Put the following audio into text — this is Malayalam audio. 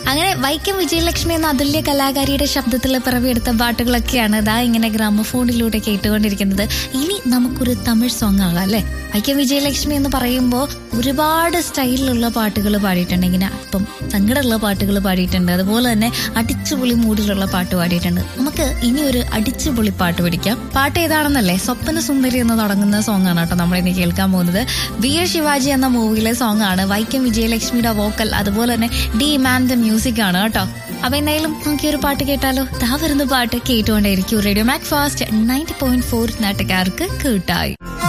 അങ്ങനെ വൈക്കം വിജയലക്ഷ്മി എന്ന അതുല്യ കലാകാരിയുടെ ശബ്ദത്തിൽ പിറവിയെടുത്ത പാട്ടുകളൊക്കെയാണ് ഇതാ ഇങ്ങനെ ഗ്രാമഫോണിലൂടെ കേട്ടുകൊണ്ടിരിക്കുന്നത് ഇനി നമുക്കൊരു തമിഴ് സോങ് ആകാം അല്ലെ വൈക്കം വിജയലക്ഷ്മി എന്ന് പറയുമ്പോൾ ഒരുപാട് സ്റ്റൈലിലുള്ള പാട്ടുകൾ പാടിയിട്ടുണ്ട് ഇങ്ങനെ അല്പം സങ്കടമുള്ള പാട്ടുകൾ പാടിയിട്ടുണ്ട് അതുപോലെ തന്നെ അടിച്ചുപൊളി മൂഡിലുള്ള പാട്ട് പാടിയിട്ടുണ്ട് നമുക്ക് ഇനി ഒരു അടിച്ചുപൊളി പാട്ട് പിടിക്കാം പാട്ട് ഏതാണെന്നല്ലേ സ്വപ്ന സുന്ദരി എന്ന് തുടങ്ങുന്ന സോങ് ആണ് കേട്ടോ നമ്മൾ ഇനി കേൾക്കാൻ പോകുന്നത് വീര ശിവാജി എന്ന മൂവിയിലെ സോങ് ആണ് വൈക്കം വിജയലക്ഷ്മിയുടെ വോക്കൽ അതുപോലെ തന്നെ ഡി മാൻ്റെ മ്യൂസിക് ആണ് കേട്ടോ അപ്പൊ എന്തായാലും നമുക്ക് ഈ ഒരു പാട്ട് കേട്ടാലോ താ വരുന്ന പാട്ട് കേട്ടുകൊണ്ടേയിരിക്കും radio Macfast ninety point four നാട്ടുകാർക്ക് കേട്ടായി